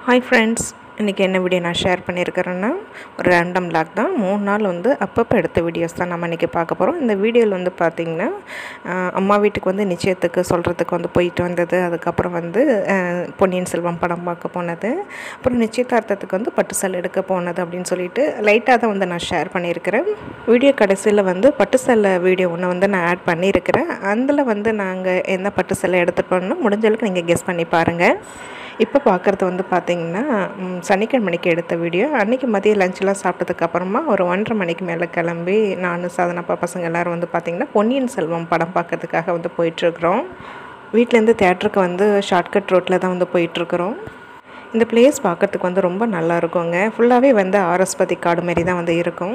hi friends இன்றைக்கி என்ன video நான் ஷேர் பண்ணியிருக்கிறேன்னா ஒரு ரேண்டம் லாக் தான் மூணு நாள் வந்து அப்பப்போ எடுத்த வீடியோஸ் தான் நம்ம இன்றைக்கி பார்க்க போகிறோம் இந்த வீடியோவில் வந்து பார்த்திங்கன்னா ஆஹ், அம்மா வீட்டுக்கு வந்து நிச்சயத்துக்கு சொல்கிறதுக்கு வந்து போயிட்டு வந்தது அதுக்கப்புறம் வந்து ஆஹ், பொன்னியின் செல்வம் படம் பார்க்க போனது அப்புறம் நிச்சயதார்த்தத்துக்கு வந்து பட்டு சேலை எடுக்க போனது அப்படின்னு சொல்லிட்டு லைட்டாக தான் வந்து நான் ஷேர் பண்ணியிருக்கிறேன் வீடியோ கடைசியில் வந்து பட்டு சேலை வீடியோ ஒன்று வந்து நான் ஆட் பண்ணியிருக்கிறேன் அதில் வந்து நாங்கள் என்ன பட்டு சேலை எடுத்துகிட்டு போனோம் முடிஞ்ச அளவுக்கு நீங்கள் கெஸ் பண்ணி பாருங்கள் இப்போ பார்க்குறது வந்து பார்த்தீங்கன்னா ம், சனிக்கிழமைக்கு எடுத்த வீடியோ அன்றைக்கி மதியம் லஞ்செலாம் சாப்பிட்டதுக்கு அப்புறமா ஒரு ஒன்றரை மணிக்கு மேலே கிளம்பி நான் சாதனப்பா பசங்க எல்லோரும் வந்து பார்த்திங்கன்னா பொன்னியின் செல்வம் படம் பார்க்கறதுக்காக வந்து போயிட்டுருக்குறோம் வீட்டிலேருந்து தேட்டருக்கு வந்து ஷார்ட்கட் ரோட்டில் தான் வந்து போயிட்டுருக்குறோம் இந்த பிளேஸ் பார்க்கறதுக்கு வந்து ரொம்ப நல்லா இருக்குங்க ஃபுல்லாகவே வந்து ஆரஸ்பதி காடு மாரி தான் வந்து இருக்கும்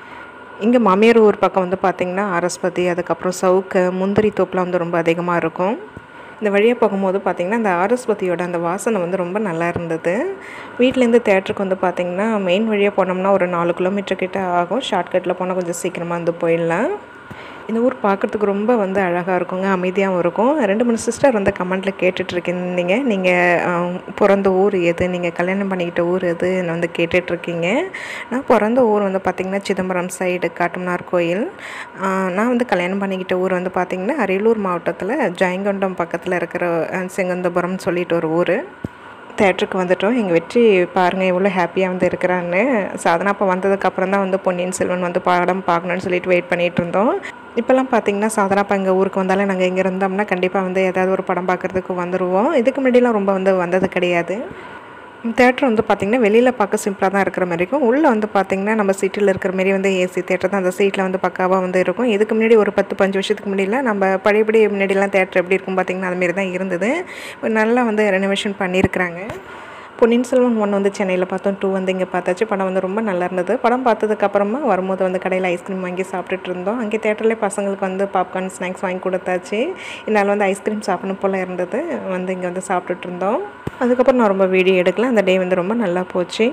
இங்கே மாமியார் ஊர் பக்கம் வந்து பார்த்திங்கன்னா ஆரஸ்பதி அதுக்கப்புறம் சவுக்கு முந்திரி தோப்புலாம் வந்து ரொம்ப அதிகமாக இருக்கும் இந்த வழியாக போகும்போது பார்த்திங்கன்னா அந்த ஆரஸ்பதியோட அந்த வாசனை வந்து ரொம்ப நல்லா இருந்தது வீட்டிலேருந்து தேட்டருக்கு வந்து பார்த்திங்கன்னா மெயின் வழியாக போனோம்னா ஒரு நாலு கிலோமீட்டர் கிட்ட ஆகும் ஷார்ட்கட்டில் போனால் கொஞ்சம் சீக்கிரமாக வந்து போயிடலாம் இந்த ஊர் பார்க்குறதுக்கு ரொம்ப வந்து அழகாக இருக்குங்க அமைதியாகவும் இருக்கும் ரெண்டு மூணு சிஸ்டர் வந்து கமெண்ட்டில் கேட்டுட்ருக்கீங்க நீங்கள் பிறந்த ஊர் எது நீங்கள் கல்யாணம் பண்ணிக்கிட்ட ஊர் எதுன்னு வந்து கேட்டுட்ருக்கீங்க நான் பிறந்த ஊர் வந்து பார்த்திங்கன்னா சிதம்பரம் சைடு காட்டுமன்னார் கோயில் ஆஹ் நான் வந்து கல்யாணம் பண்ணிக்கிட்ட ஊர் வந்து பார்த்திங்கன்னா அரியலூர் மாவட்டத்தில் ஜெயங்கொண்டம் பக்கத்தில் இருக்கிற அஹ், செங்கந்தபுரம்னு சொல்லிட்டு ஒரு ஊர் தேட்டருக்கு வந்துட்டோம் எங்கள் வெற்றி பாருங்கள் எவ்வளோ ஹாப்பியாக வந்து இருக்கிறான்னு சாதனா அப்போ வந்ததுக்கப்புறம் தான் வந்து பொன்னியின் செல்வன் வந்து படம் பார்க்கணுன்னு சொல்லிட்டு வெயிட் பண்ணிகிட்டு இருந்தோம் இப்போல்லாம் பார்த்தீங்கன்னா சாதனா அப்போ எங்கள் ஊருக்கு வந்தாலே நாங்கள் இங்கே இருந்தோம்னா கண்டிப்பாக வந்து ஏதாவது ஒரு படம் பார்க்குறதுக்கு வந்துடுவோம் இதுக்கு முன்னாடிலாம் ரொம்ப வந்து வந்தது கிடையாது தேட்டர் வந்து பார்த்திங்கன்னா வெளியில் பார்க்க சிம்பிளாக தான் இருக்கிற மாதிரி இருக்கும் உள்ளே வந்து பார்த்திங்கன்னா நம்ம சீட்டில் இருக்கிற மாதிரி வந்து ஏசி தேட்டர் தான் அந்த சீட்டில் வந்து பக்காவாக வந்து இருக்கும் இதுக்கு முன்னாடி ஒரு பத்து பஞ்சு வருஷத்துக்கு முன்னாடிலாம் நம்ம பழையபடி முன்னாடிலாம் தேட்டர் எப்படி இருக்கும் பார்த்திங்கன்னா அதுமாரி தான் இருந்தது இப்போ நல்லா வந்து ரெனோவேஷன் பண்ணியிருக்கிறாங்க பொன்னியின் செல்வன் ஒன்று வந்து சென்னையில் பார்த்தோம் டூ வந்து இங்கே பார்த்தாச்சு படம் வந்து ரொம்ப நல்லா இருந்தது படம் பார்த்ததுக்கப்புறமா வரும்போது வந்து கடையில் ஐஸ்கிரீம் வாங்கி சாப்பிட்டுட்டு இருந்தோம் அங்கே தேட்டர்லேயே பசங்களுக்கு வந்து பாப்கார்ன் ஸ்நாக்ஸ் வாங்கி கொடுத்தாச்சு என்னால் வந்து ஐஸ்கிரீம் சாப்பிடணும் போல் இருந்தது வந்து இங்கே வந்து சாப்பிட்டுட்டு இருந்தோம் அதுக்கப்புறம் நான் ரொம்ப வீடியோ எடுக்கல அந்த டே வந்து ரொம்ப நல்லா போச்சு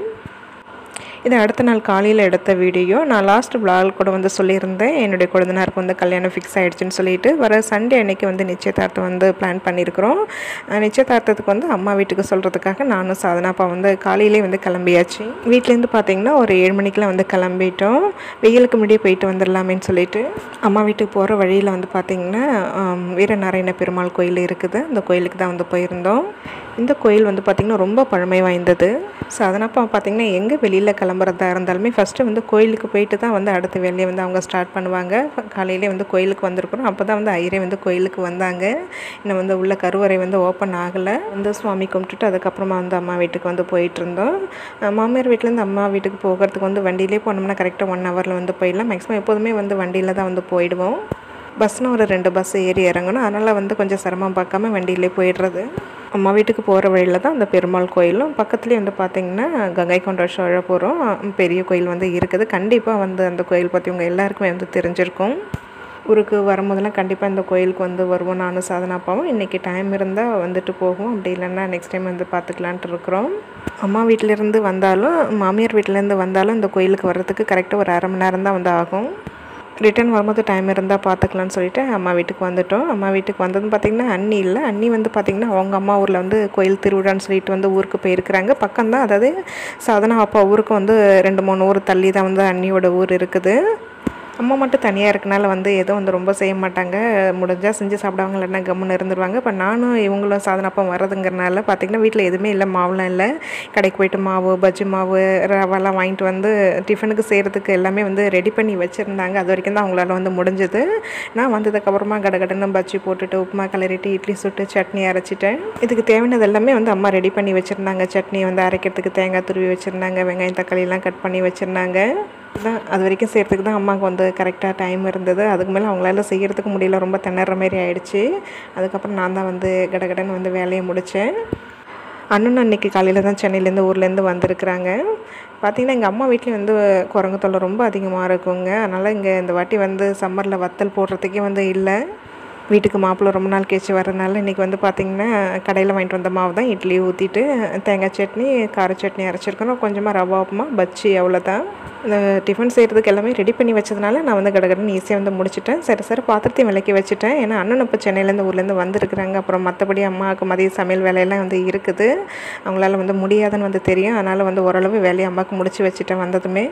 இது அடுத்த நாள் காலையில் எடுத்த வீடியோ நான் லாஸ்ட் vlog கூட வந்து சொல்லியிருந்தேன் என்னுடைய குழந்தைனாருக்கு வந்து கல்யாணம் ஃபிக்ஸ் ஆகிடுச்சின்னு சொல்லிட்டு வர சண்டே அன்னைக்கு வந்து நிச்சயதார்த்தம் வந்து பிளான் பண்ணியிருக்கிறோம் அஹ் நிச்சயதார்த்தத்துக்கு வந்து அம்மா வீட்டுக்கு சொல்கிறதுக்காக நானும் சாதனாப்பா வந்து காலையிலே வந்து கிளம்பியாச்சு வீட்டிலேருந்து பார்த்தீங்கன்னா ஒரு ஏழு மணிக்கெலாம் வந்து கிளம்பிட்டோம் வெயிலுக்கு முன்னாடியே போயிட்டு வந்துடலாமேன்னு சொல்லிட்டு அம்மா வீட்டுக்கு போகிற வழியில் வந்து பார்த்திங்கன்னா ஆம், வீரநாராயண பெருமாள் கோயில் இருக்குது அந்த கோயிலுக்கு தான் வந்து போயிருந்தோம் இந்த கோயில் வந்து பார்த்திங்கன்னா ரொம்ப பழமை வாய்ந்தது ஸோ அதனப்போ பார்த்திங்கன்னா எங்கே வெளியில் கிளம்புறதா இருந்தாலுமே ஃபஸ்ட்டு வந்து கோயிலுக்கு போயிட்டு தான் வந்து அடுத்த வேலையை வந்து அவங்க ஸ்டார்ட் பண்ணுவாங்க காலையிலே வந்து கோயிலுக்கு வந்திருக்கிறோம் அப்போ தான் வந்து ஐயரே வந்து கோயிலுக்கு வந்தாங்க இன்னும் வந்து உள்ள கருவறை வந்து ஓப்பன் ஆகலை வந்து சுவாமி கும்பிட்டுட்டு அதுக்கப்புறமா வந்து அம்மா வீட்டுக்கு வந்து போயிட்டு இருந்தோம் அஹ் மாமியார் வீட்டிலேருந்து அம்மா வீட்டுக்கு போகிறதுக்கு வந்து வண்டியிலே போனோம்னா கரெக்டாக ஒன் ஹவரில் வந்து போயிடலாம் மேக்ஸிமம் எப்போதுமே வந்து வண்டியில் தான் வந்து போயிடுவோம் பஸ்னு ஒரு ரெண்டு பஸ் ஏறி இறங்கணும் அதனால் வந்து கொஞ்சம் சிரமம் பார்க்காம வண்டியிலே போயிடுறது அம்மா வீட்டுக்கு போகிற வழியில் தான் அந்த பெருமாள் கோயிலும் பக்கத்துலேயே வந்து பார்த்திங்கன்னா கங்கை கொண்ட சோழபுரம் பெரிய கோயில் வந்து இருக்குது கண்டிப்பாக வந்து அந்த கோயில் பற்றி உங்கள் எல்லாருக்குமே வந்து தெரிஞ்சிருக்கும் ஊருக்கு வரும்போதெல்லாம் கண்டிப்பாக இந்த கோயிலுக்கு வந்து வருவோம் நானும் சாதனாப்பாவும் இன்றைக்கி டைம் இருந்தால் வந்துட்டு போகும் அப்படி இல்லைன்னா நெக்ஸ்ட் டைம் வந்து பார்த்துக்கலான்ட்டு இருக்கிறோம் அம்மா வீட்டிலேருந்து வந்தாலும் மாமியார் வீட்டிலேருந்து வந்தாலும் இந்த கோயிலுக்கு வர்றதுக்கு கரெக்டாக ஒரு அரை மணி நேரம் தான் வந்து ஆகும் ரிட்டர்ன் வரும்போது டைம் இருந்தால் பார்த்துக்கலான்னு சொல்லிட்டு அம்மா வீட்டுக்கு வந்துட்டோம் அம்மா வீட்டுக்கு வந்ததுன்னு பார்த்திங்கன்னா அண்ணி இல்லை அண்ணி வந்து பார்த்திங்கன்னா அவங்க அம்மா ஊரில் வந்து கோயில் திருவிழான்னு சொல்லிட்டு வந்து ஊருக்கு போயிருக்கிறாங்க பக்கம்தான் அதாவது சாதனா அப்பா ஊருக்கு வந்து ரெண்டு மூணு ஊர் தள்ளி தான் வந்து அண்ணியோட ஊர் இருக்குது அம்மா மட்டும் தனியாக இருக்கனால வந்து எதுவும் வந்து ரொம்ப செய்ய மாட்டாங்க முடிஞ்சால் செஞ்சு சாப்பிடுவாங்க இல்லைன்னா கம்முன்னு இருந்துருவாங்க இப்போ நானும் இவங்களும் சாதனப்பம் வர்றதுங்கிறனால பார்த்திங்கன்னா வீட்டில் எதுவுமே இல்லை மாவுலாம் இல்லை கடைக்கு போயிட்டு மாவு பஜ்ஜி மாவு ரவெல்லாம் வாங்கிட்டு வந்து டிஃபனுக்கு செய்கிறதுக்கு எல்லாமே வந்து ரெடி பண்ணி வச்சுருந்தாங்க அது வரைக்கும் தான் அவங்களால வந்து முடிஞ்சது நான் வந்ததுக்கப்புறமா கடகடன்னு பஜ்ஜி போட்டுட்டு உப்புமா கிளறிட்டு இட்லி சுட்டு சட்னி அரைச்சிட்டேன் இதுக்கு தேவையானது எல்லாமே வந்து அம்மா ரெடி பண்ணி வச்சுருந்தாங்க சட்னி வந்து அரைக்கிறதுக்கு தேங்காய் துருவி வச்சுருந்தாங்க வெங்காயம் தக்காளிலாம் கட் பண்ணி வச்சுருந்தாங்க தான் அது வரைக்கும் செய்கிறதுக்கு தான் அம்மாவுக்கு வந்து கரெக்டாக டைம் இருந்தது அதுக்கு மேலே அவங்களால செய்கிறதுக்கு முடியல ரொம்ப திணற மாதிரி ஆயிடுச்சு அதுக்கப்புறம் நான் தான் வந்து கடகடன்னு வந்து வேலையை முடித்தேன் அண்ணன் அன்னைக்கு காலையில் தான் சென்னையிலேருந்து ஊர்லேருந்து வந்திருக்கிறாங்க பார்த்தீங்கன்னா எங்கள் அம்மா வீட்லேயும் வந்து குரங்கு தொல்லை ரொம்ப அதிகமாக இருக்குங்க அதனால் இங்கே இந்த வாட்டி வந்து சம்மரில் வத்தல் போடுறதுக்கே வந்து இல்லை வீட்டுக்கு மாப்பிள்ளை ரொம்ப நாள் கழிச்சு வரதுனால இன்றைக்கி வந்து பார்த்திங்கன்னா கடையில் வாங்கிட்டு வந்த மாவு தான் இட்லி ஊற்றிட்டு தேங்காய் சட்னி கார சட்னி அரைச்சிருக்கணும் கொஞ்சமாக ரவா உப்புமா பஜ்ஜி அவ்வளோதான் இந்த டிஃபன் செய்கிறதுக்கு எல்லாமே ரெடி பண்ணி வச்சதுனால நான் வந்து கடகடன்னு ஈஸியாக வந்து முடிச்சிட்டேன் சரி சரி பாத்திரத்தையும் விளக்கி வச்சுட்டேன் ஏன்னா அண்ணன் இப்போ சென்னையிலேருந்து ஊர்லேருந்து வந்திருக்கிறாங்க அப்புறம் மற்றபடி அம்மாவுக்கு மதிய சமையல் வேலையெல்லாம் வந்து இருக்குது அவங்களால வந்து முடியாதுன்னு வந்து தெரியும் அதனால் வந்து ஓரளவு வேலையை அம்மாவுக்கு முடிச்சு வச்சுட்டேன் வந்ததுமே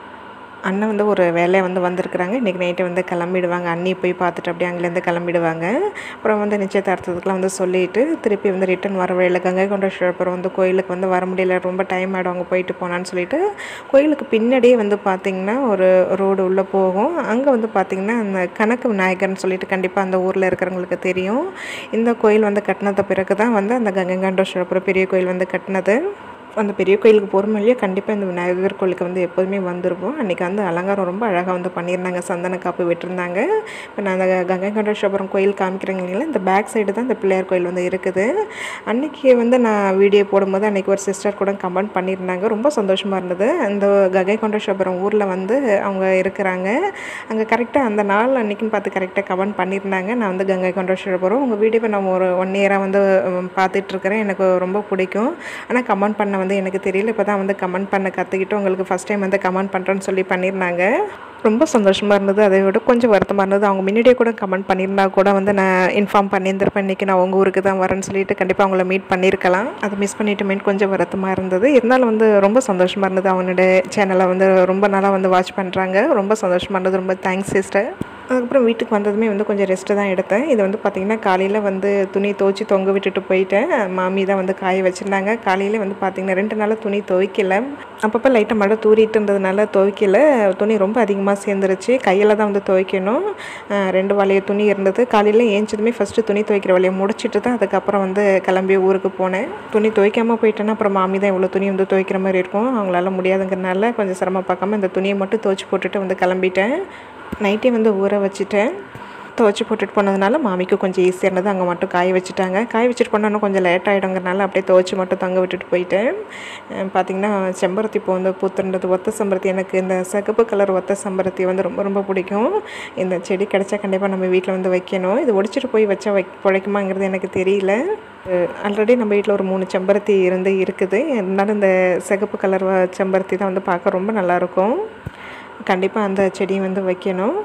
அண்ணன் வந்து ஒரு வேலையை வந்து வந்திருக்கிறாங்க இன்றைக்கி நைட்டு வந்து கிளம்பிடுவாங்க அண்ணி போய் பார்த்துட்டு அப்படியே அங்கேருந்து கிளம்பிடுவாங்க அப்புறம் வந்து நிச்சயதார்த்தத்துக்குலாம் வந்து சொல்லிட்டு திருப்பி வந்து ரிட்டன் வர வழியில் கங்கை கொண்ட அப்புறம் வந்து கோயிலுக்கு வந்து வர முடியல ரொம்ப டைம் ஆகிடும் அங்கே போயிட்டு போனான்னு சொல்லிட்டு கோயிலுக்கு பின்னாடியே வந்து பார்த்திங்கன்னா ஒரு ரோடு உள்ளே போகும் அங்கே வந்து பார்த்திங்கன்னா அந்த கணக்கு விநாயகர்னு சொல்லிட்டு கண்டிப்பாக அந்த ஊரில் இருக்கிறவங்களுக்கு தெரியும் இந்த கோயில் வந்து கட்டினது பிறகு தான் வந்து அந்த கங்கை கொண்டேஸ்வரபுரம் பெரிய கோயில் வந்து கட்டினது அந்த பெரிய கோயிலுக்கு போகிற வழியே கண்டிப்பாக இந்த விநாயகர் கோயிலுக்கு வந்து எப்போதுமே வந்துருப்போம் அன்றைக்கி வந்து அலங்காரம் ரொம்ப அழகாக வந்து பண்ணியிருந்தாங்க சந்தன காப்பு விட்டுருந்தாங்க இப்போ நான் அந்த கங்கை கொண்டேஸ்வரம் கோயில் காமிக்கிறேங்க இல்லைங்களா இந்த பேக் சைடு தான் இந்த பிள்ளையார் கோயில் வந்து இருக்குது அன்றைக்கி வந்து நான் வீடியோ போடும்போது அன்றைக்கி ஒரு சிஸ்டர் கூட கமெண்ட் பண்ணியிருந்தாங்க ரொம்ப சந்தோஷமாக இருந்தது அந்த கங்கை கொண்டேஸ்வரம் ஊரில் வந்து அவங்க இருக்கிறாங்க அங்கே கரெக்டாக அந்த நாள் அன்றைக்கின்னு பார்த்து கரெக்டாக கமெண்ட் பண்ணியிருந்தாங்க நான் வந்து கங்கை கொண்டேஸ்வரபுரம் உங்கள் வீடியோவை நான் ஒரு ஒன் இயராக வந்து பார்த்துட்ருக்கிறேன் எனக்கு ரொம்ப பிடிக்கும் ஆனால் கமெண்ட் பண்ண வந்து எனக்கு தெரியல இப்போ தான் வந்து கமெண்ட் பண்ண கற்றுக்கிட்டு உங்களுக்கு ஃபஸ்ட் டைம் வந்து கமெண்ட் பண்ணுறேன்னு சொல்லி பண்ணியிருந்தாங்க ரொம்ப சந்தோஷமாக இருந்தது அதை விட கொஞ்சம் வருத்தமாக இருந்தது அவங்க முன்னாடியே கூட கமெண்ட் பண்ணியிருந்தா கூட வந்து நான் இன்ஃபார்ம் பண்ணியிருந்திருப்பேன் இன்றைக்கி நான் உங்கள் ஊருக்கு தான் வரேன்னு சொல்லிட்டு கண்டிப்பாக அவங்கள மீட் பண்ணியிருக்கலாம் அதை மிஸ் பண்ணிட்டோமேனு கொஞ்சம் வருத்தமாக இருந்தது இருந்தாலும் வந்து ரொம்ப சந்தோஷமாக இருந்தது அவங்களோட சேனலை வந்து ரொம்ப நாளாக வந்து வாட்ச் பண்ணுறாங்க ரொம்ப சந்தோஷமாக இருந்தது ரொம்ப தேங்க்ஸ் சிஸ்டர் அதுக்கப்புறம் வீட்டுக்கு வந்ததுமே வந்து கொஞ்சம் ரெஸ்ட்டு தான் எடுத்தேன் இது வந்து பார்த்திங்கன்னா காலையில் வந்து துணி துவைச்சி தொங்க விட்டுட்டு போயிட்டேன் மாமி தான் வந்து காய வச்சுருந்தாங்க காலையில் வந்து பார்த்திங்கன்னா ரெண்டு நாளாக துணி துவைக்கல அப்பப்போ லைட்டாக மழை தூரிட்டு இருந்ததுனால துவைக்கல துணி ரொம்ப அதிகமாக சேர்ந்துருச்சு கையில் தான் வந்து துவைக்கணும் ரெண்டு வளைய துணி இருந்தது காலையில் ஏஞ்சதுமே ஃபஸ்ட்டு துணி துவைக்கிற வழியை முடிச்சிட்டு தான் அதுக்கப்புறம் வந்து கிளம்பி ஊருக்கு போனேன் துணி துவைக்காமல் போயிட்டேன்னா அப்புறம் மாமி தான் இவ்வளோ துணி வந்து துவைக்கிற மாதிரி இருக்கும் அவங்களால முடியாதுங்கிறனால கொஞ்சம் சிரமம் பார்க்காம இந்த துணியை மட்டும் துவைச்சி போட்டுட்டு வந்து கிளம்பிட்டேன் நைட்டே வந்து ஊற வச்சுட்டேன் துவைச்சி போட்டுட்டு போனதுனால மாமிக்கு கொஞ்சம் ஈஸியாக இருந்தது அங்கே மட்டும் காய வச்சுட்டாங்க காய வச்சுட்டு போனோன்னா கொஞ்சம் லேட் ஆகிடுங்கிறனால அப்படியே துவைச்சி மட்டும் தங்க விட்டுட்டு போயிட்டேன் பார்த்திங்கன்னா செம்பருத்தி பூ வந்து பூத்துருந்தது ஒத்த செம்பருத்தி எனக்கு இந்த சிகப்பு கலர் ஒத்த செம்பருத்தி வந்து ரொம்ப ரொம்ப பிடிக்கும் இந்த செடி கிடச்சா கண்டிப்பாக நம்ம வீட்டில் வந்து வைக்கணும் இது ஒடிச்சிட்டு போய் வச்சா வை பிழைக்குமாங்கிறது எனக்கு தெரியல ஆல்ரெடி நம்ம வீட்டில் ஒரு மூணு செம்பருத்தி இருந்து இருக்குது இருந்தாலும் இந்த சிகப்பு கலர் செம்பருத்தி தான் வந்து பார்க்க ரொம்ப நல்லாயிருக்கும் கண்டிப்பாக அந்த செடியை வந்து வைக்கணும்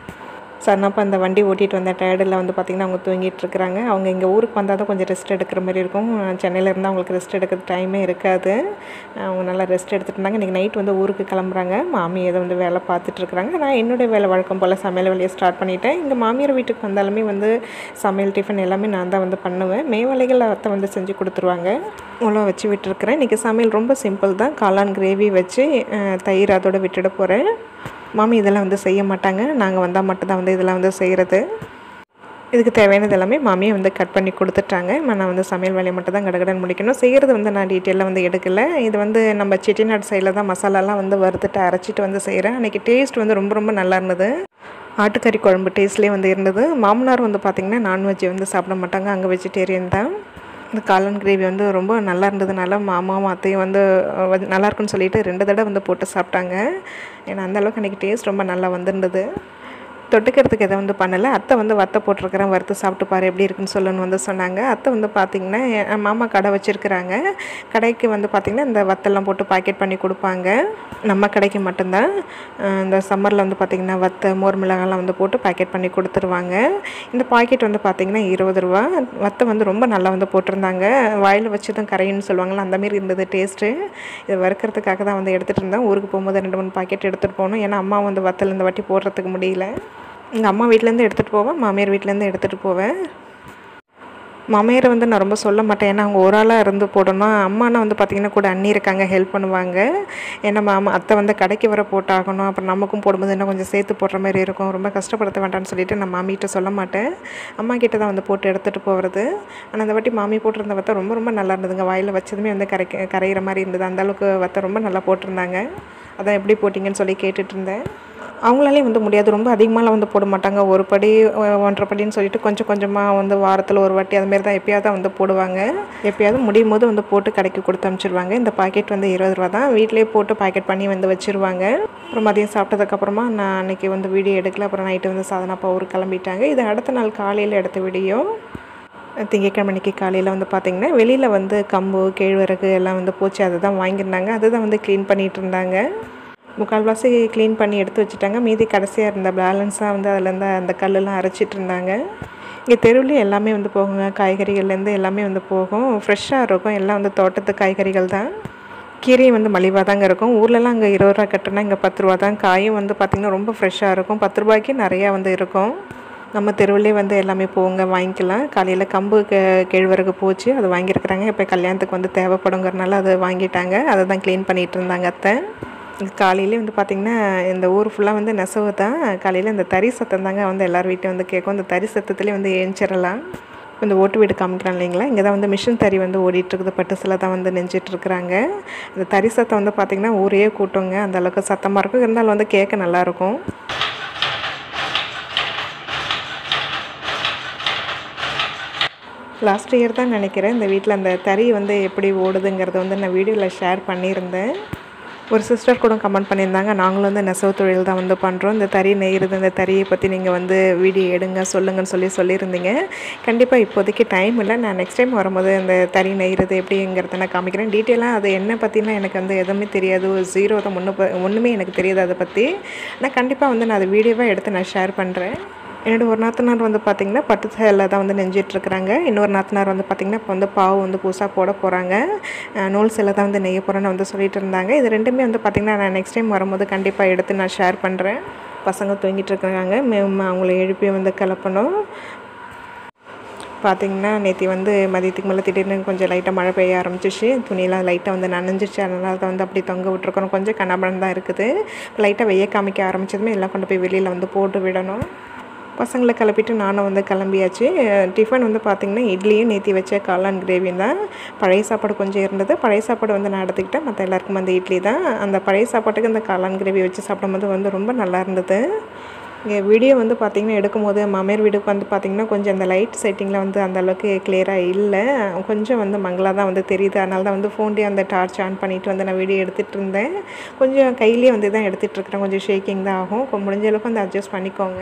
சரணப்பா அந்த வண்டி ஓட்டிகிட்டு வந்த டயர்டில் வந்து பார்த்திங்கன்னா அவங்க தூங்கிட்டு இருக்கிறாங்க அவங்க இங்கே ஊருக்கு வந்தால் தான் கொஞ்சம் ரெஸ்ட் எடுக்கிற மாதிரி இருக்கும் சென்னையில் இருந்தால் அவங்களுக்கு ரெஸ்ட் எடுக்கிற டைமே இருக்காது அவங்க நல்லா ரெஸ்ட் எடுத்துகிட்டு இருந்தாங்க இன்றைக்கி நைட் வந்து ஊருக்கு கிளம்புறாங்க மாமி ஏதோ வந்து வேலை பார்த்துட்ருக்குறாங்க நான் என்னுடைய வேலை வழக்கம் போல் சமையல் வேலையை ஸ்டார்ட் பண்ணிட்டேன் இங்கே மாமியார் வீட்டுக்கு வந்தாலுமே வந்து சமையல் டிஃபன் எல்லாமே நான் தான் வந்து பண்ணுவேன் மேவலைகள் அத்தை வந்து செஞ்சு கொடுத்துருவாங்க உழவு வச்சு விட்டுருக்குறேன் இன்றைக்கி சமையல் ரொம்ப சிம்பிள் தான் காளான் கிரேவி வச்சு தயிர் அதோடு விட்டுட போகிறேன் மாமி இதெல்லாம் வந்து செய்ய மாட்டாங்க நாங்கள் வந்தால் மட்டும்தான் வந்து இதெல்லாம் வந்து செய்கிறது இதுக்கு தேவையானது எல்லாமே மாமியை வந்து கட் பண்ணி கொடுத்துட்டாங்க நான் வந்து சமையல் வேலையை மட்டும் தான் கடகடன் முடிக்கணும் செய்கிறது வந்து நான் டீட்டெயிலாக வந்து எடுக்கலை இது வந்து நம்ம செட்டிநாடு சைடில் தான் மசாலாலாம் வந்து வறுத்துட்டு அரைச்சிட்டு வந்து செய்கிறேன் அன்றைக்கி டேஸ்ட் வந்து ரொம்ப ரொம்ப நல்லா இருந்தது ஆட்டுக்கறி குழம்பு டேஸ்ட்லேயே வந்து இருந்தது மாமனார் வந்து பார்த்திங்கன்னா நான்வெஜ் வந்து சாப்பிட மாட்டாங்க அங்கே வெஜிடேரியன் தான் இந்த காளான் கிரேவி வந்து ரொம்ப நல்லா இருந்ததுனால மாமாவும் அத்தையும் வந்து நல்லா இருக்குன்னு சொல்லிட்டு ரெண்டு தடவை வந்து போட்டு சாப்பிட்டாங்க ஏன்னா அந்தளவுக்கு அன்றைக்கி டேஸ்ட் ரொம்ப நல்லா வந்திருந்தது தொட்டுக்கிறதுக்கு எதை வந்து பண்ணலை அத்தை வந்து வத்தை போட்டிருக்கிறேன் வறுத்து சாப்பிட்டு பாரு எப்படி இருக்குன்னு சொல்லுன்னு வந்து சொன்னாங்க அத்தை வந்து பார்த்திங்கன்னா என் மாமா கடை வச்சுருக்குறாங்க கடைக்கு வந்து பார்த்திங்கன்னா இந்த வத்தெல்லாம் போட்டு பாக்கெட் பண்ணி கொடுப்பாங்க நம்ம கடைக்கு மட்டும்தான் இந்த சம்மரில் வந்து பார்த்திங்கன்னா வத்தை மோர் மிளகாலாம் வந்து போட்டு பாக்கெட் பண்ணி கொடுத்துருவாங்க இந்த பாக்கெட் வந்து பார்த்திங்கன்னா இருபது ரூபா வத்தை வந்து ரொம்ப நல்லா வந்து போட்டிருந்தாங்க வாயில் வச்சு தான் கரையுன்னு சொல்லுவாங்களா அந்தமாரி இருந்தது டேஸ்ட்டு இது வறுக்கிறதுக்காக தான் வந்து எடுத்துகிட்டு இருந்தேன் ஊருக்கு போகும்போது ரெண்டு மூணு பாக்கெட் எடுத்துகிட்டு போகணும் ஏன்னா அம்மா வந்து வத்தல் இந்த வாட்டி போடுறதுக்கு முடியல எங்கள் அம்மா வீட்டிலேருந்து எடுத்துகிட்டு போவேன் மாமியார் வீட்டிலேருந்து எடுத்துகிட்டு போவேன் மாமியாரை வந்து நான் ரொம்ப சொல்ல மாட்டேன் ஏன்னா அவங்க ஒரு ஆளாக இருந்து போடணும் அம்மானா வந்து பார்த்திங்கன்னா கூட அண்ணி இருக்காங்க ஹெல்ப் பண்ணுவாங்க ஏன்னா மாமா அத்தை வந்து கடைக்கு வர போட்டாகணும் அப்புறம் நமக்கும் போடும்போது இன்னும் கொஞ்சம் சேர்த்து போடுற மாதிரி இருக்கும் ரொம்ப கஷ்டப்படுத்த வேண்டாம்னு சொல்லிட்டு நான் மாமிகிட்ட சொல்ல மாட்டேன் அம்மா கிட்ட தான் வந்து போட்டு எடுத்துகிட்டு போகிறது ஆனால் அந்த வாட்டி மாமி போட்டிருந்த வத்தை ரொம்ப ரொம்ப நல்லா இருந்ததுங்க வாயில் வச்சதுமே வந்து கரைக்க கரையிற மாதிரி இருந்தது அந்தளவுக்கு வத்தை ரொம்ப நல்லா போட்டிருந்தாங்க அதான் எப்படி போட்டிங்கன்னு சொல்லி கேட்டுட்டு இருந்தேன் அவங்களாலே வந்து முடியாது ரொம்ப அதிகமாகலாம் வந்து போட மாட்டாங்க ஒரு படி ஒ- ஒன்றரை படின்னு சொல்லிட்டு கொஞ்சம் கொஞ்சமாக வந்து வாரத்தில் ஒரு வாட்டி அதுமாரி தான் எப்பயாவது தான் வந்து போடுவாங்க எப்பயாவது முடியும் போது வந்து போட்டு கடைக்கு கொடுத்து அனுப்பிச்சிருவாங்க இந்த பாக்கெட் வந்து இருபது ரூபா தான் வீட்டிலேயே போட்டு பாக்கெட் பண்ணி வந்து வச்சுருவாங்க அப்புறம் மதியம் சாப்பிட்டதுக்கப்புறமா நான் அன்றைக்கி வந்து வீடியோ எடுக்கல அப்புறம் நைட்டு வந்து சாதனா அப்பா ஊருக்கு கிளம்பிட்டாங்க இது அடுத்த நாள் காலையில் எடுத்த வீடியோ திங்கட்கிழமை அன்னைக்கு காலையில் வந்து பார்த்திங்கன்னா வெளியில் வந்து கம்பு கேழ்வரகு எல்லாம் வந்து போச்சு அதை தான் வாங்கியிருந்தாங்க அதுதான் வந்து க்ளீன் பண்ணிகிட்டு இருந்தாங்க முக்கால்வாசி க்ளீன் பண்ணி எடுத்து வச்சுட்டாங்க மீதி கடைசியாக இருந்த பேலன்ஸாக வந்து அதுலேருந்து அந்த கல்லெல்லாம் அரைச்சிட்டு இருந்தாங்க இங்கே தெருவுலேயே எல்லாமே வந்து போகுங்க காய்கறிகள்லேருந்து எல்லாமே வந்து போகும் ஃப்ரெஷ்ஷாக இருக்கும் எல்லாம் வந்து தோட்டத்து காய்கறிகள் தான் கீரையும் வந்து மலிவாக தாங்க இருக்கும் ஊர்லலாம் அங்கே இருபது ரூபா கட்டுனா இங்கே பத்து ரூபா தான் காயும் வந்து பார்த்திங்கன்னா ரொம்ப ஃப்ரெஷ்ஷாக இருக்கும் பத்து ரூபாய்க்கு நிறையா வந்து இருக்கும் நம்ம தெருவிலே வந்து எல்லாமே போங்க வாங்கிக்கலாம் காலையில் கம்பு கே கேழ்வரகு போச்சு அது வாங்கியிருக்கிறாங்க இப்போ கல்யாணத்துக்கு வந்து தேவைப்படுங்கிறனால அதை வாங்கிட்டாங்க அதை தான் க்ளீன் பண்ணிகிட்டு இருந்தாங்க அத்தை காலையிலே வந்து பார்த்திங்கன்னா இந்த ஊர் ஃபுல்லாக வந்து நெசவு தான் காலையில் இந்த தறி சத்தம் தாங்க வந்து எல்லார் வீட்டையும் வந்து கேட்கும் இந்த தறி சத்தத்துலேயே வந்து ஏஞ்சிடலாம் இந்த ஓட்டு வீடு காமிக்கிறான் இல்லைங்களா இங்கே தான் வந்து மிஷின் தறி வந்து ஓடிட்டுருக்குது பட்டு சில தான் வந்து நெஞ்சிட்டு இருக்கிறாங்க இந்த தறி சத்தம் வந்து பார்த்திங்கன்னா ஊரே கூட்டங்க அந்த அளவுக்கு சத்தமாக இருக்கும் இருந்தாலும் வந்து கேட்க நல்லாயிருக்கும் லாஸ்ட் இயர் தான் நினைக்கிறேன் இந்த வீட்டில் அந்த தறி வந்து எப்படி ஓடுதுங்கிறத வந்து நான் வீடியோவில் ஷேர் பண்ணியிருந்தேன் ஒரு சிஸ்டர் கூட கமெண்ட் பண்ணியிருந்தாங்க நாங்களும் வந்து நெசவு தொழில் தான் வந்து பண்ணுறோம் இந்த தறி நெய்கிறது இந்த தறியை பற்றி நீங்கள் வந்து வீடியோ எடுங்க சொல்லுங்கன்னு சொல்லி சொல்லியிருந்தீங்க கண்டிப்பாக இப்போதைக்கு டைம் இல்லை நான் நெக்ஸ்ட் டைம் வரும்போது அந்த தறி நெய்கிறது எப்படிங்கிறத நான் காமிக்கிறேன் டீட்டெயிலாக அது என்ன பற்றிலாம் எனக்கு வந்து எதுவுமே தெரியாது ஒரு ஜீரோ தான் முன்னு ஒன்றுமே எனக்கு தெரியாது அதை பற்றி ஆனால் கண்டிப்பாக வந்து நான் அதை வீடியோவாக எடுத்து நான் ஷேர் பண்ணுறேன் என்னோட ஒரு நாத்தனார் வந்து பார்த்திங்கன்னா பட்டு சேலை தான் வந்து நெஞ்சிட்ருக்குறாங்க இன்னொரு நாத்தனார் வந்து பார்த்திங்கன்னா இப்போ வந்து பாவு வந்து புதுசாக போட போகிறாங்க நூல் சேலை தான் வந்து நெய்ய போகிறேன்னு வந்து சொல்லிட்டு இருந்தாங்க இது ரெண்டுமே வந்து பார்த்திங்கன்னா நான் நெக்ஸ்ட் டைம் வரும்போது கண்டிப்பாக எடுத்து நான் ஷேர் பண்ணுறேன் பசங்க தூங்கிட்டு இருக்காங்க மேம் அவங்கள எழுப்பி வந்து கிளப்பணும் பார்த்திங்கன்னா நேற்று வந்து மதியத்துக்கு மேலே திடீர்னு கொஞ்சம் லைட்டாக மழை பெய்ய ஆரம்பிச்சிச்சு துணியெல்லாம் லைட்டாக வந்து நனைஞ்சிச்சு அதனால அதை வந்து அப்படி தொங்க விட்டுருக்கணும் கொஞ்சம் கண்ணாபடம் தான் இருக்குது லைட்டாக வெய்ய காமிக்க ஆரம்பிச்சதுமே எல்லாம் கொண்டு போய் வெளியில் வந்து போட்டு விடணும் பசங்களை கிளப்பிட்டு நானும் வந்து கிளம்பியாச்சு டிஃபன் வந்து பார்த்திங்கன்னா இட்லியும் நேற்றி வச்ச காளான் கிரேவியும் தான் பழைய சாப்பாடு கொஞ்சம் இருந்தது பழைய சாப்பாடு வந்து நான் எடுத்துக்கிட்டேன் மற்ற எல்லாருக்கும் வந்து இட்லி தான் அந்த பழைய சாப்பாட்டுக்கு இந்த காளான் கிரேவி வச்சு சாப்பிடும்போது வந்து ரொம்ப நல்லா இருந்தது இங்கே வீடியோ வந்து பார்த்திங்கன்னா எடுக்கும்போது மாமியார் வீடுக்கு வந்து பார்த்திங்கன்னா கொஞ்சம் அந்த லைட் செட்டிங்கில் வந்து அந்த அளவுக்கு கிளியராக இல்லை கொஞ்சம் வந்து மங்களாக தான் வந்து தெரியுது அதனால தான் வந்து ஃபோன்லேயே அந்த டார்ச் ஆன் பண்ணிவிட்டு வந்து நான் வீடியோ எடுத்துகிட்டு இருந்தேன் கொஞ்சம் கையிலேயே வந்து தான் எடுத்துகிட்டு இருக்கிறேன் கொஞ்சம் ஷேக்கிங் தான் ஆகும் கொ- முடிஞ்ச அளவுக்கு வந்து அட்ஜஸ்ட் பண்ணிக்கோங்க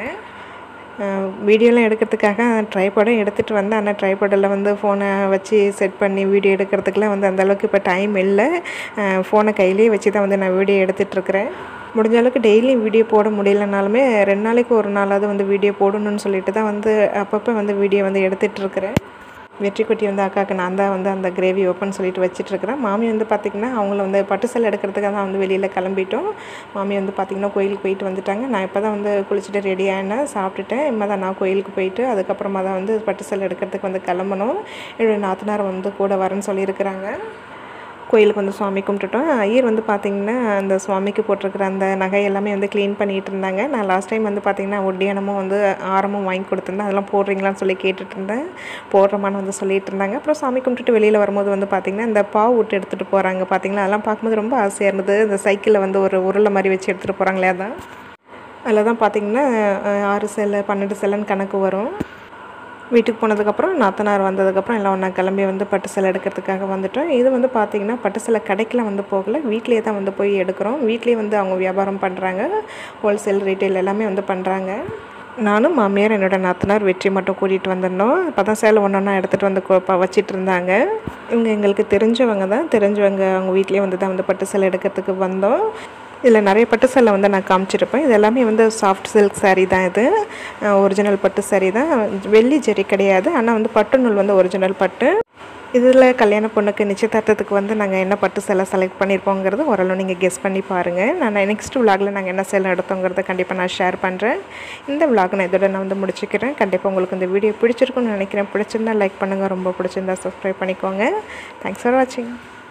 வீடியோலாம் எடுக்கிறதுக்காக ட்ரைபாடும் எடுத்துகிட்டு வந்தேன் ஆனால் ட்ரைபாடில் வந்து ஃபோனை வச்சு செட் பண்ணி வீடியோ எடுக்கிறதுக்குலாம் வந்து அந்த அளவுக்கு இப்போ டைம் இல்லை ஃபோனை கையிலேயே வச்சு தான் வந்து நான் வீடியோ எடுத்துகிட்ருக்கிறேன் முடிஞ்ச அளவுக்கு டெய்லியும் வீடியோ போட முடியலனாலுமே ரெண்டு நாளைக்கு ஒரு நாளாவது வந்து வீடியோ போடணும்னு சொல்லிட்டு தான் வந்து அப்பப்போ வந்து வீடியோ வந்து எடுத்துகிட்ருக்கிறேன் வெற்றி குட்டி வந்து அக்காவுக்கு நான் தான் வந்து அந்த கிரேவி ஓப்பன் சொல்லிட்டு வச்சிட்ருக்கிறேன் மாமி வந்து பார்த்திங்கன்னா அவங்கள வந்து பட்டு சேலை எடுக்கிறதுக்காக தான் வந்து வெளியில் கிளம்பிட்டோம் மாமி வந்து பார்த்திங்கன்னா கோயிலுக்கு போயிட்டு வந்துட்டாங்க நான் இப்போ தான் வந்து குளிச்சுட்டு ரெடி ஆனேன் சாப்பிட்டுட்டேன் இம்மா தான் நான் கோயிலுக்கு போயிட்டு அதுக்கப்புறமா தான் வந்து பட்டு சேலை எடுக்கிறதுக்கு வந்து கிளம்பணும் என்னோடய நாத்தனார் வந்து கூட வரேன்னு சொல்லியிருக்கிறாங்க கோயிலுக்கு வந்து சுவாமி கும்பிட்டுட்டோம் ஐயர் வந்து பார்த்திங்கன்னா அந்த சுவாமிக்கு போட்டிருக்கிற அந்த நகை எல்லாமே வந்து க்ளீன் பண்ணிகிட்டு இருந்தாங்க நான் லாஸ்ட் டைம் வந்து பார்த்திங்கன்னா ஒட்டியானமும் வந்து ஆரமும் வாங்கி கொடுத்துருந்தேன் அதெல்லாம் போடுறீங்களான்னு சொல்லி கேட்டுட்டு இருந்தேன் போடுறமான்னு வந்து சொல்லிட்டு இருந்தாங்க அப்புறம் சாமி கும்பிட்டுட்டு வெளியில் வரும்போது வந்து பார்த்திங்கன்னா இந்த பாவு விட்டு எடுத்துகிட்டு போகிறாங்க பார்த்திங்களா அதெல்லாம் பார்க்கும்போது ரொம்ப ஆசையாக இருந்தது இந்த சைக்கிளில் வந்து ஒரு உருளை மாதிரி வச்சு எடுத்துகிட்டு போகிறாங்களே அதான் அதில் தான் பார்த்திங்கன்னா அஹ், ஆறு செல்லை பன்னெண்டு செல்லுன்னு கணக்கு வரும் வீட்டுக்கு போனதுக்கப்புறம் நாத்தனார் வந்ததுக்கப்புறம் எல்லாம் ஒன்றா கிளம்பி வந்து பட்டு சேலை எடுக்கிறதுக்காக வந்துட்டோம் இது வந்து பார்த்திங்கன்னா பட்டு சேலை கடைக்கெலாம் வந்து போகல வீட்லேயே தான் வந்து போய் எடுக்கிறோம் வீட்லேயே வந்து அவங்க வியாபாரம் பண்ணுறாங்க ஹோல்சேல் ரீட்டைல் எல்லாமே வந்து பண்ணுறாங்க நானும் மாமியார் என்னோட நாத்தனார் வெற்றி மட்டும் கூட்டிகிட்டு வந்திருந்தோம் அப்போ தான் சேலை ஒன்று ஒன்றா எடுத்துகிட்டு வந்து கு- ப- வச்சிட்டு இருந்தாங்க இவங்க எங்களுக்கு தெரிஞ்சவங்க தான் தெரிஞ்சவங்க அவங்க வீட்லேயே வந்து தான் வந்து பட்டு சேலை எடுக்கிறதுக்கு வந்தோம் இதில் நிறைய பட்டு சேலை வந்து நான் காமிச்சிருப்பேன் இது எல்லாமே வந்து சாஃப்ட் சில்க் saree தான் இது ஒரிஜினல் பட்டு saree தான் வெள்ளி ஜெரி கிடையாது ஆனால் வந்து பட்டு நூல் வந்து ஒரிஜினல் பட்டு இதில் கல்யாண பொண்ணுக்கு நிச்சயதார்த்தத்துக்கு வந்து நாங்கள் என்ன பட்டு சேலை செலக்ட் பண்ணியிருப்போங்கிறது ஓரளவு நீங்கள் கெஸ் பண்ணி பாருங்கள் நான் நெக்ஸ்ட் விலாகில் நாங்கள் என்ன சேலை எடுத்தோங்கிறத கண்டிப்பாக நான் ஷேர் பண்ணுறேன் இந்த விலாக் நான் இதோட நான் வந்து முடிச்சுக்கிறேன் கண்டிப்பாக உங்களுக்கு இந்த வீடியோ பிடிச்சிருக்குன்னு நினைக்கிறேன் பிடிச்சிருந்தா லைக் பண்ணுங்கள் ரொம்ப பிடிச்சிருந்தா சப்ஸ்கிரைப் பண்ணிக்கோங்க தேங்க்ஸ் ஃபார் வாட்சிங்